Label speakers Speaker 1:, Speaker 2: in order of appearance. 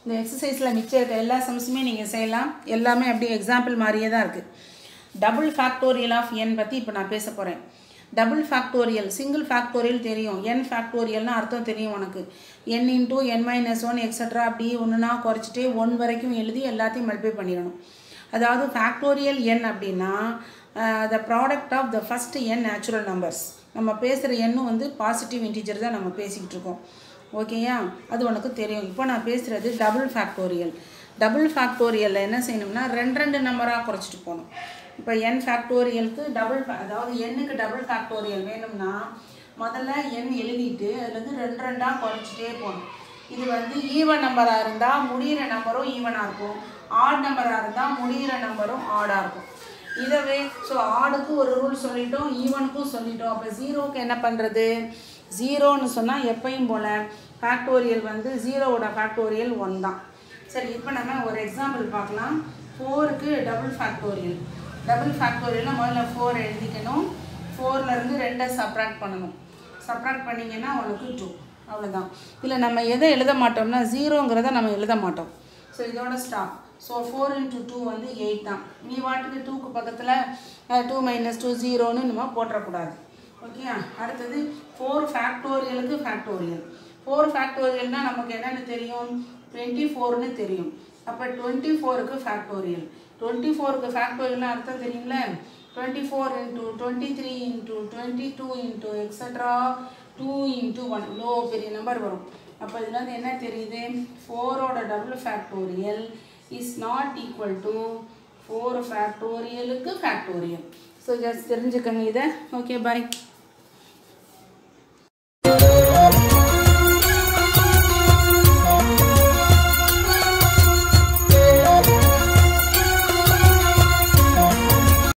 Speaker 1: இந்த எக்ஸசைஸில் மிச்சம் இருக்க எல்லா சம்ஸுமே நீங்கள் செய்யலாம் எல்லாமே அப்படியே எக்ஸாம்பிள் மாதிரியே தான் இருக்குது டபுள் ஃபேக்டோரியல் ஆஃப் என் பற்றி இப்போ நான் பேச போகிறேன் டபுள் ஃபேக்டோரியல் சிங்கிள் ஃபேக்டோரியல் தெரியும் என் ஃபேக்டோரியல்னு அர்த்தம் தெரியும் உனக்கு n into n minus one extra அப்படி ஒன்றுனா குறைச்சிட்டே ஒன் வரைக்கும் எழுதி எல்லாத்தையும் மல்டிப்ளை பண்ணிடணும் அதாவது ஃபேக்டோரியல் என் அப்படின்னா the product of the first n natural numbers நம்ம பேசுகிற எண்ணும் வந்து பாசிட்டிவ் இன்டீஜர் தான் நம்ம பேசிக்கிட்டு இருக்கோம் ஓகேயா அது உனக்கு தெரியும் இப்போ நான் பேசுகிறது டபுள் ஃபேக்டோரியல் டபுள் ஃபேக்டோரியலில் என்ன செய்யணும்னா ரெண்டு ரெண்டு நம்பராக குறைச்சிட்டு போகணும் இப்போ என் ஃபேக்டோரியலுக்கு டபுள் அதாவது எண்ணுக்கு டபுள் ஃபேக்டோரியல் வேணும்னா முதல்ல எண் எழுதிட்டு அதுலேருந்து ரெண்டு ரெண்டாக குறைச்சிட்டே போகணும் இது வந்து ஈவன் நம்பராக இருந்தால் முடிகிற நம்பரும் ஈவனாக இருக்கும் ஆட் நம்பராக இருந்தால் முடிகிற நம்பரும் ஆடாக இருக்கும் இதவே ஸோ ஆடுக்கு ஒரு ரூல் சொல்லிட்டோம் ஈவனுக்கும் சொல்லிட்டோம் அப்போ ஜீரோவுக்கு என்ன பண்ணுறது ஜீரோன்னு சொன்னால் எப்பயும் போல் ஃபேக்டோரியல் வந்து ஜீரோவோட ஃபேக்டோரியல் ஒன் தான் சரி இப்போ நம்ம ஒரு எக்ஸாம்பிள் பார்க்கலாம் ஃபோருக்கு டபுள் ஃபேக்டோரியல் டபுள் ஃபேக்டோரியல்னா முதல்ல ஃபோர் எழுதிக்கணும் ஃபோர்லேருந்து ரெண்டை சப்ராக்ட் பண்ணணும் சப்ராக்ட் பண்ணிங்கன்னா உனக்கு டூ அவ்வளோதான் இதில் நம்ம எதை எழுத மாட்டோம்னா ஜீரோங்கிறத நம்ம எழுத மாட்டோம் ஸோ இதோட stop so four into two வந்து எயிட் தான் நீ வாட்டுக்கு டூக்கு பக்கத்தில் டூ மைனஸ் டூ ஜீரோன்னு நம்ம போட்டுறக்கூடாது ஓகே அடுத்தது ஃபோர் ஃபேக்டோரியலுக்கு ஃபேக்டோரியல் ஃபோர் ஃபேக்டோரியல்னால் நமக்கு என்னென்னு தெரியும் டுவெண்ட்டி ஃபோர்னு தெரியும் அப்போ டுவெண்ட்டி ஃபோருக்கு ஃபேக்டோரியல் டுவெண்ட்டி ஃபோருக்கு ஃபேக்டோரியல்னு அர்த்தம் தெரியும்ல twenty four into twenty three into twenty two into extra two into one இவ்வளோ பெரிய நம்பர் வரும் அப்போ இதில் வந்து என்ன தெரியுது ஃபோரோட double factorial is not equal to four ஃபேக்டோரியலுக்கு ஃபேக்டோரியல் ஸோ ஜஸ்ட் தெரிஞ்சுக்கங்க இதை ஓகே பாய்